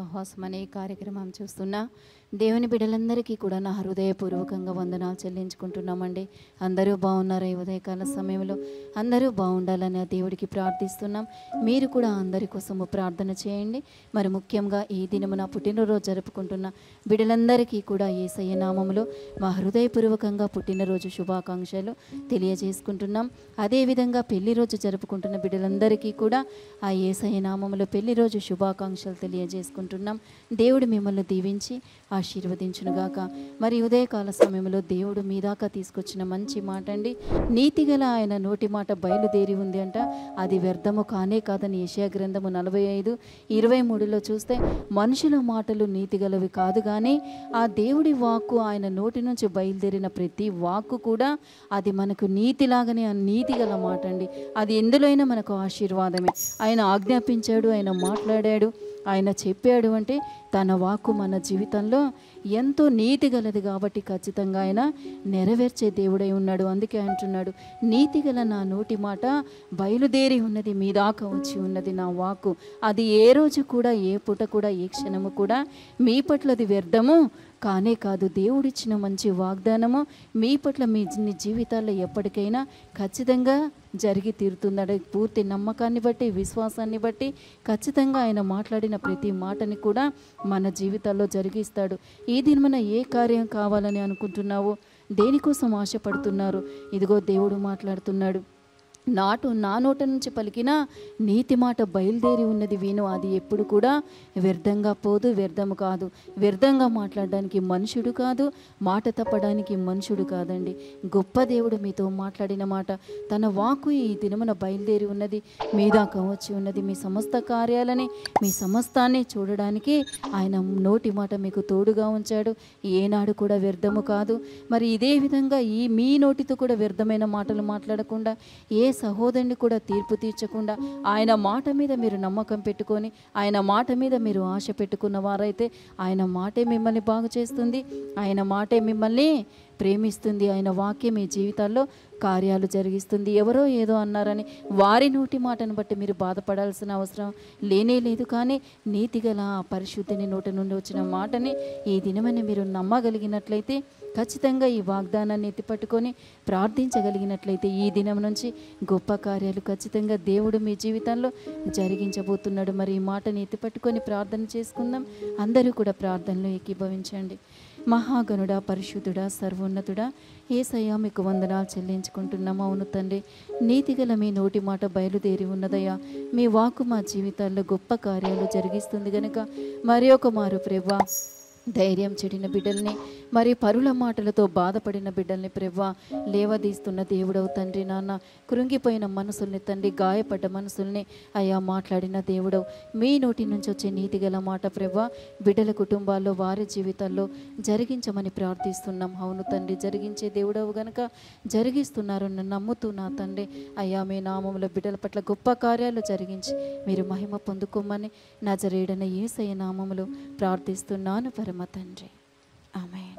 సహవాసం అనే కార్యక్రమం చూస్తున్నా దేవుని బిడ్డలందరికీ కూడా నా హృదయపూర్వకంగా వందనాలు చెల్లించుకుంటున్నామండి అందరూ బాగున్నారా ఈ ఉదయకాల సమయంలో అందరూ బాగుండాలని ఆ దేవుడికి ప్రార్థిస్తున్నాం మీరు కూడా అందరి కోసము ప్రార్థన చేయండి మరి ముఖ్యంగా ఈ దినమున పుట్టినరోజు జరుపుకుంటున్న బిడ్డలందరికీ కూడా ఏసయ్య నామములో మా హృదయపూర్వకంగా పుట్టినరోజు శుభాకాంక్షలు తెలియజేసుకుంటున్నాం అదేవిధంగా పెళ్లి రోజు జరుపుకుంటున్న బిడ్డలందరికీ కూడా ఆ ఏసయ్య నామములో పెళ్లి రోజు శుభాకాంక్షలు తెలియజేసుకుంటున్నాం దేవుడు మిమ్మల్ని దీవించి ఆశీర్వదించునుగాక మరి ఉదయకాల సమయంలో దేవుడు మీ దాకా తీసుకొచ్చిన మంచి మాట అండి నీతిగల ఆయన నోటి మాట బయలుదేరి ఉంది అంట అది వ్యర్థము కానే కాదని యెషయా గ్రంథము నలభై ఐదు ఇరవై మూడులో చూస్తే మనుషుల మాటలు నీతిగలవి కాదు కానీ ఆ దేవుడి వాక్కు ఆయన నోటి నుంచి బయలుదేరిన ప్రతి వాక్కు కూడా అది మనకు నీతిలాగానే ఆ నీతిగల మాట అండి అది ఎందులోనైనా మనకు ఆశీర్వాదమే ఆయన ఆజ్ఞాపించాడు ఆయన మాట్లాడాడు ఆయన చెప్పాడు అంటే తన వాక్కు మన జీవితంలో ఎంతో నీతి గలది కాబట్టి ఖచ్చితంగా ఆయన నెరవేర్చే దేవుడై ఉన్నాడు అందుకే అంటున్నాడు నీతిగల నా నోటి మాట బయలుదేరి ఉన్నది మీ దాకా వచ్చి ఉన్నది నా వాక్కు అది ఏ రోజు కూడా ఏ పూట కూడా ఏ క్షణము కూడా మీ పట్ల అది వ్యర్థము కానే కాదు దేవుడిచ్చిన మంచి వాగ్దానము మీ పట్ల మీ జీ- జీవితాల్లో ఎప్పటికైనా ఖచ్చితంగా జరిగి తీరుతుందట పూర్తి నమ్మకాన్ని బట్టి విశ్వాసాన్ని బట్టి ఖచ్చితంగా ఆయన మాట్లాడిన ప్రతి మాటని కూడా మన జీవితాల్లో జరిగిస్తాడు ఈ దినమున ఏ కార్యం కావాలని అనుకుంటున్నావో దేనికోసం ఆశపడుతున్నారు ఇదిగో దేవుడు మాట్లాడుతున్నాడు నాటు నా నోట నుంచి పలికిన నీతి మాట బయలుదేరి ఉన్నది విను అది ఎప్పుడు కూడా వ్యర్థంగా పోదు వ్యర్థము కాదు వ్యర్థంగా మాట్లాడడానికి మనుషుడు కాదు మాట తప్పడానికి మనుషుడు కాదండి గొప్ప దేవుడు మీతో మాట్లాడిన మాట తన వాకు ఈ దినమున బయలుదేరి ఉన్నది మీ దాకా వచ్చి ఉన్నది మీ సమస్త కార్యాలని మీ సమస్తాన్ని చూడడానికి ఆయన నోటి మాట మీకు తోడుగా ఉంచాడు ఏనాడు కూడా వ్యర్థము కాదు మరి ఇదే విధంగా ఈ మీ నోటితో కూడా వ్యర్థమైన మాటలు మాట్లాడకుండా ఏ సహోదరుని కూడా తీర్పు తీర్చకుండా ఆయన మాట మీద మీరు నమ్మకం పెట్టుకొని ఆయన మాట మీద మీరు ఆశ పెట్టుకున్న వారైతే ఆయన మాటే మిమ్మల్ని బాగు చేస్తుంది ఆయన మాటే మిమ్మల్ని ప్రేమిస్తుంది ఆయన వాక్యం మీ జీవితాల్లో కార్యాలు జరిగిస్తుంది ఎవరో ఏదో అన్నారని వారి నోటి మాటను బట్టి మీరు బాధపడాల్సిన అవసరం లేనే లేదు కానీ నీతిగల ఆ పరిశుద్ధిని నోటి నుండి వచ్చిన మాటని ఈ దినమని మీరు నమ్మగలిగినట్లయితే ఖచ్చితంగా ఈ వాగ్దానాన్ని ఎత్తిపట్టుకొని ప్రార్థించగలిగినట్లయితే ఈ దినం నుంచి గొప్ప కార్యాలు ఖచ్చితంగా దేవుడు మీ జీవితంలో జరిగించబోతున్నాడు మరి ఈ మాటని ఎత్తిపట్టుకొని ప్రార్థన చేసుకుందాం అందరూ కూడా ప్రార్థనలో ఏకీభవించండి మహాగణుడా పరిశుద్ధుడా సర్వోన్నతుడా ఏసయ్యా మీకు వందనాలు చెల్లించుకుంటున్నాము అవును తండ్రి నీతిగల మీ నోటి మాట బయలుదేరి ఉన్నదయ్యా మీ వాకు మా జీవితాల్లో గొప్ప కార్యాలు జరిగిస్తుంది గనుక మరి ఒక మారు ప్రేవ్వా ధైర్యం చెడిన బిడ్డల్ని మరి పరుల మాటలతో బాధపడిన బిడ్డల్ని ప్రెవ్వా లేవదీస్తున్న దేవుడవు తండ్రి నాన్న కృంగిపోయిన మనసుల్ని తండ్రి గాయపడ్డ మనసుల్ని అయ్యా మాట్లాడిన దేవుడవు మీ నోటి నుంచి వచ్చే నీతిగల మాట ప్రెవ్వా బిడ్డల కుటుంబాల్లో వారి జీవితాల్లో జరిగించమని ప్రార్థిస్తున్నాం అవును తండ్రి జరిగించే దేవుడవు గనక జరిగిస్తున్నారు నన్ను నమ్ముతూ నా తండ్రి అయ్యా మీ నామంలో బిడ్డల పట్ల గొప్ప కార్యాలు జరిగించి మీరు మహిమ పొందుకోమని నజరేడన ఏసయ్య నామములో ప్రార్థిస్తున్నాను పరమ తండ్రి ఆమె